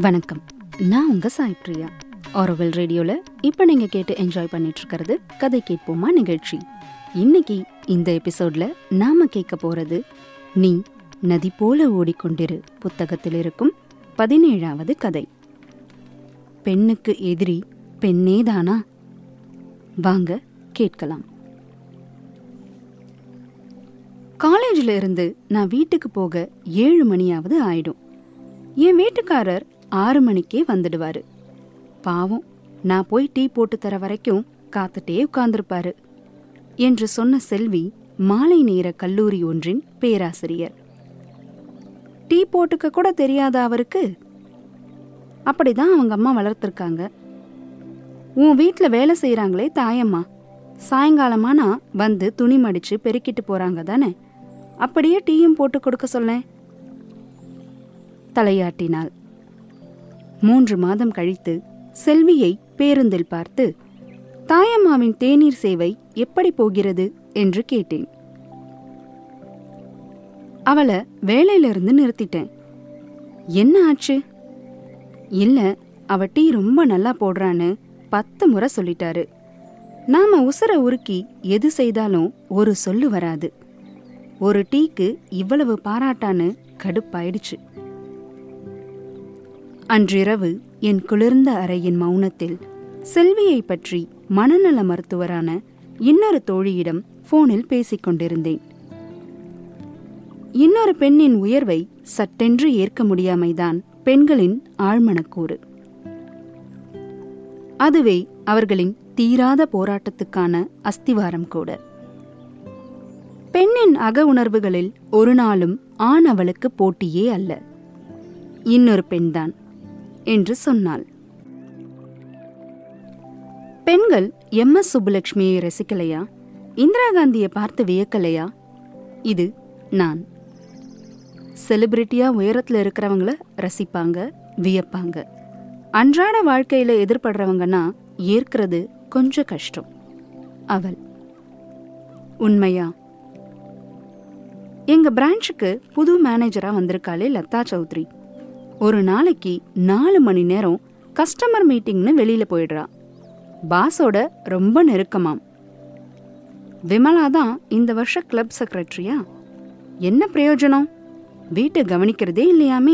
வணக்கம் நான் உங்க சாய் பிரியா ஆரோவல் ரேடியோல இப்போ நீங்க கேட்டு என்ஜாய் பண்ணிட்டு இருக்கிறது கதை கேட்போமா நிகழ்ச்சி இன்னைக்கு இந்த எபிசோட்ல நாம கேட்க போறது நீ நதி போல ஓடிக்கொண்டிரு புத்தகத்தில் இருக்கும் பதினேழாவது கதை பெண்ணுக்கு எதிரி பெண்ணேதானா வாங்க கேட்கலாம் காலேஜில் இருந்து நான் வீட்டுக்கு போக ஏழு மணியாவது ஆயிடும் என் வீட்டுக்காரர் ஆறு மணிக்கே வந்துடுவாரு பாவம் நான் போய் டீ போட்டு தர வரைக்கும் காத்துட்டே உட்கார்ந்திருப்பாரு என்று சொன்ன செல்வி மாலை நேர கல்லூரி ஒன்றின் பேராசிரியர் டீ போட்டுக்க கூட தெரியாத அவருக்கு அப்படிதான் அவங்க அம்மா வளர்த்துருக்காங்க உன் வீட்டில் வேலை செய்கிறாங்களே தாயம்மா சாயங்காலமானா வந்து துணி மடிச்சு பெருக்கிட்டு போறாங்க தானே அப்படியே டீயும் போட்டு கொடுக்க சொல்லேன் தலையாட்டினாள் மூன்று மாதம் கழித்து செல்வியை பேருந்தில் பார்த்து தாயம்மாவின் தேநீர் சேவை எப்படி போகிறது என்று கேட்டேன் அவளை வேலையிலிருந்து நிறுத்திட்டேன் என்ன ஆச்சு இல்ல அவ டீ ரொம்ப நல்லா போடுறான்னு பத்து முறை சொல்லிட்டாரு நாம உசுர உருக்கி எது செய்தாலும் ஒரு சொல்லு வராது ஒரு டீக்கு இவ்வளவு பாராட்டான்னு கடுப்பாயிடுச்சு அன்றிரவு என் குளிர்ந்த அறையின் மௌனத்தில் செல்வியை பற்றி மனநல மருத்துவரான இன்னொரு தோழியிடம் போனில் பேசிக் கொண்டிருந்தேன் இன்னொரு பெண்ணின் உயர்வை சட்டென்று ஏற்க முடியாமைதான் பெண்களின் ஆழ்மனக்கூறு அதுவே அவர்களின் தீராத போராட்டத்துக்கான அஸ்திவாரம் கூட பெண்ணின் அக உணர்வுகளில் ஒரு நாளும் ஆண் அவளுக்கு போட்டியே அல்ல இன்னொரு பெண்தான் என்று சொன்னாள் பெண்கள் எம் எஸ் சுப்புலட்சுமியை ரசிக்கலையா இந்திரா காந்தியை பார்த்து வியக்கலையா இது நான் செலிபிரிட்டியா உயரத்துல இருக்கிறவங்கள ரசிப்பாங்க வியப்பாங்க அன்றாட வாழ்க்கையில எதிர்படுறவங்கன்னா ஏற்கிறது கொஞ்சம் கஷ்டம் அவள் உண்மையா எங்க பிரான்ச்சுக்கு புது மேனேஜரா வந்திருக்காளே லதா சௌத்ரி ஒரு நாளைக்கு நாலு மணி நேரம் கஸ்டமர் மீட்டிங்னு வெளியில போயிடுறா பாஸோட ரொம்ப நெருக்கமாம் விமலா தான் இந்த வருஷ கிளப் செக்ரட்டரியா என்ன பிரயோஜனம் வீட்டை கவனிக்கிறதே இல்லையாமே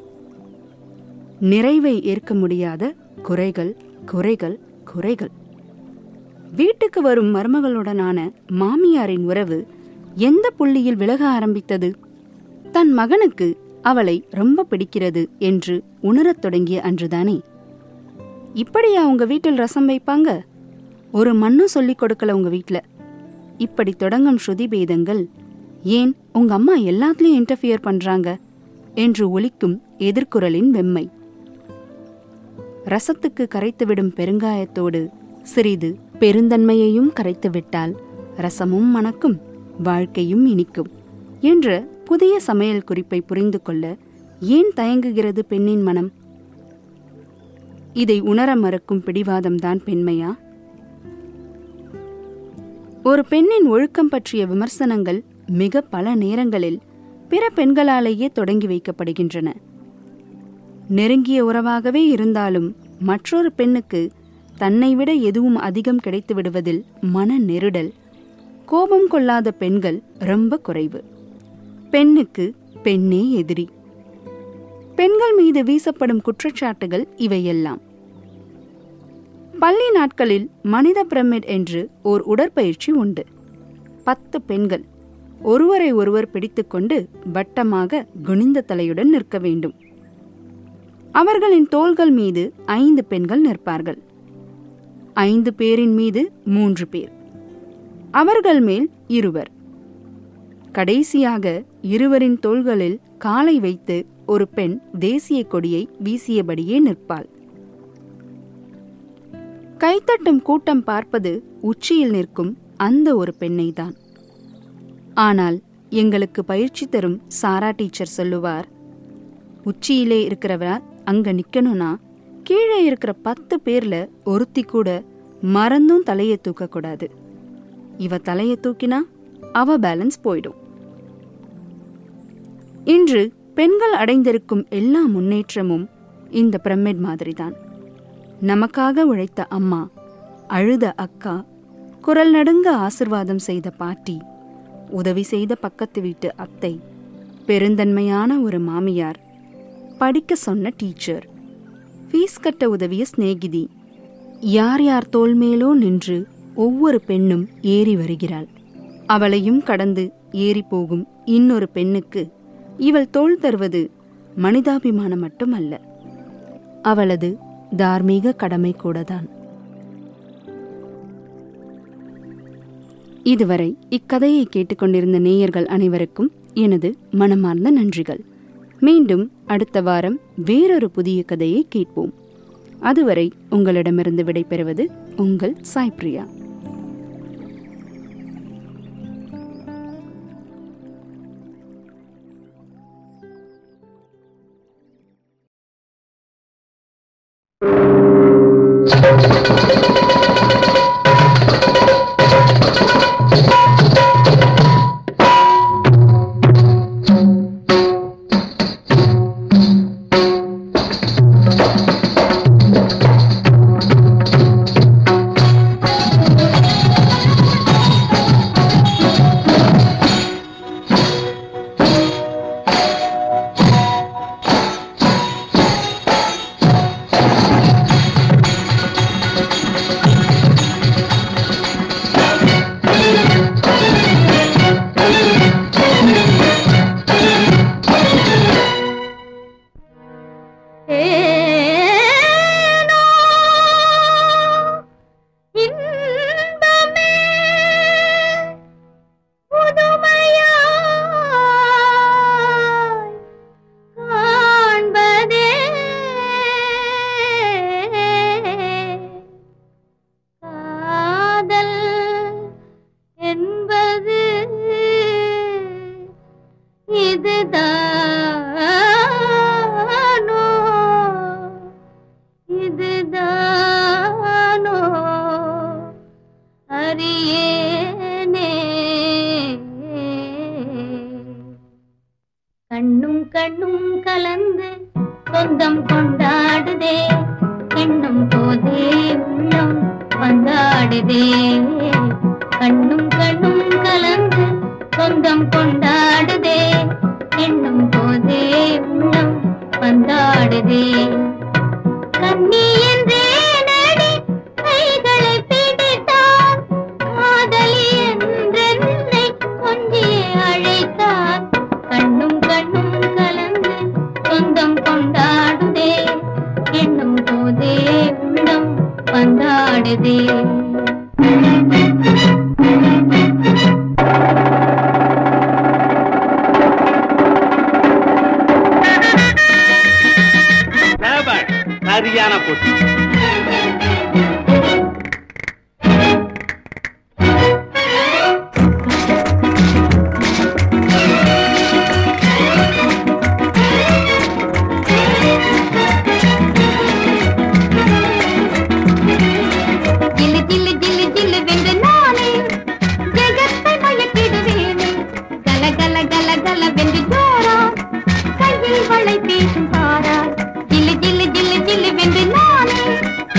நிறைவை ஏற்க முடியாத குறைகள் குறைகள் குறைகள் வீட்டுக்கு வரும் மருமகளுடனான மாமியாரின் உறவு எந்த புள்ளியில் விலக ஆரம்பித்தது தன் மகனுக்கு அவளை ரொம்ப பிடிக்கிறது என்று உணரத் தொடங்கிய அன்றுதானே இப்படியா உங்க வீட்டில் ரசம் வைப்பாங்க ஒரு மண்ணும் சொல்லிக் கொடுக்கல உங்க வீட்ல இப்படி தொடங்கும் ஸ்ருதி பேதங்கள் ஏன் உங்க அம்மா எல்லாத்துலயும் இன்டர்ஃபியர் பண்றாங்க என்று ஒலிக்கும் எதிர்குரலின் வெம்மை ரசத்துக்கு கரைத்துவிடும் பெருங்காயத்தோடு சிறிது பெருந்தன்மையையும் கரைத்துவிட்டால் ரசமும் மணக்கும் வாழ்க்கையும் இனிக்கும் என்ற புதிய சமையல் குறிப்பை புரிந்து கொள்ள ஏன் தயங்குகிறது பெண்ணின் மனம் இதை உணர மறுக்கும் பிடிவாதம்தான் பெண்மையா ஒரு பெண்ணின் ஒழுக்கம் பற்றிய விமர்சனங்கள் மிக பல நேரங்களில் பிற பெண்களாலேயே தொடங்கி வைக்கப்படுகின்றன நெருங்கிய உறவாகவே இருந்தாலும் மற்றொரு பெண்ணுக்கு தன்னை விட எதுவும் அதிகம் கிடைத்து விடுவதில் மன நெருடல் கோபம் கொள்ளாத பெண்கள் ரொம்ப குறைவு பெண்ணுக்கு பெண்ணே எதிரி பெண்கள் மீது வீசப்படும் குற்றச்சாட்டுகள் இவையெல்லாம் பள்ளி நாட்களில் மனித பிரமிட் என்று ஓர் உடற்பயிற்சி உண்டு பத்து பெண்கள் ஒருவரை ஒருவர் பிடித்துக்கொண்டு வட்டமாக குனிந்த தலையுடன் நிற்க வேண்டும் அவர்களின் தோள்கள் மீது ஐந்து பெண்கள் நிற்பார்கள் ஐந்து பேரின் மீது மூன்று பேர் அவர்கள் மேல் இருவர் கடைசியாக இருவரின் தோள்களில் காலை வைத்து ஒரு பெண் தேசிய கொடியை வீசியபடியே நிற்பாள் கைத்தட்டும் கூட்டம் பார்ப்பது உச்சியில் நிற்கும் அந்த ஒரு பெண்ணைதான் ஆனால் எங்களுக்கு பயிற்சி தரும் சாரா டீச்சர் சொல்லுவார் உச்சியிலே இருக்கிறவ அங்க நிக்கணும்னா கீழே இருக்கிற பத்து பேர்ல ஒருத்தி கூட மறந்தும் தலையை தூக்க கூடாது இவ தலையை தூக்கினா அவ பேலன்ஸ் போயிடும் இன்று பெண்கள் அடைந்திருக்கும் எல்லா முன்னேற்றமும் இந்த பிரமிட் மாதிரி தான் நமக்காக உழைத்த அம்மா அழுத அக்கா குரல் நடுங்க ஆசிர்வாதம் செய்த பாட்டி உதவி செய்த பக்கத்து வீட்டு அத்தை பெருந்தன்மையான ஒரு மாமியார் படிக்க சொன்ன டீச்சர் ஃபீஸ் கட்ட உதவிய சிநேகிதி யார் யார் தோள் மேலோ நின்று ஒவ்வொரு பெண்ணும் ஏறி வருகிறாள் அவளையும் கடந்து ஏறி போகும் இன்னொரு பெண்ணுக்கு இவள் தோள் தருவது மனிதாபிமானம் மட்டுமல்ல அவளது தார்மீக கடமை கூடதான் இதுவரை இக்கதையை கேட்டுக்கொண்டிருந்த நேயர்கள் அனைவருக்கும் எனது மனமார்ந்த நன்றிகள் மீண்டும் அடுத்த வாரம் வேறொரு புதிய கதையை கேட்போம் அதுவரை உங்களிடமிருந்து விடைபெறுவது உங்கள் சாய்ப்ரியா ஏனோ இன்பமே புதுமையாய் காண்பதே காதல் என்பது இதுதானோ இதுதானோ அறியேனே கண்ணும் கண்ணும் கலந்து சொந்தம் கொண்டாடுதே எண்ணும் போதே உள்ளம் வந்தாடுதே கண்ணும் கண்ணும் கலந்து சொந்தம் கொண்டாடுதே எண்ணும் போதே உள்ளம் வந்தாடுதே கண்ணி என்றே நடி கைகளை பிடித்தான் காதலி என்றென்னை கொஞ்சி அழைத்தான் கண்ணும் கண்ணும் கலந்து சொந்தம் கொண்டாடுதே எண்ணும் போதே உள்ளம் வந்தாடுதே சேபாஷ். சரியான போட்டி ஜில்லு ஜில்லு ஜில்லு ஜில்லு வென்று நானே ஜெகத்தை மயக்கிடுவேனே கல கல கல கல வென்று ஜோரா கையில் வளை பேசும் பாரா ஜில்லு ஜில்லு ஜில்லு ஜில்லு வென்று நானே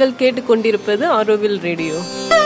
நீங்கள் கேட்டுக்கொண்டிருப்பது ஆரோவில் ரேடியோ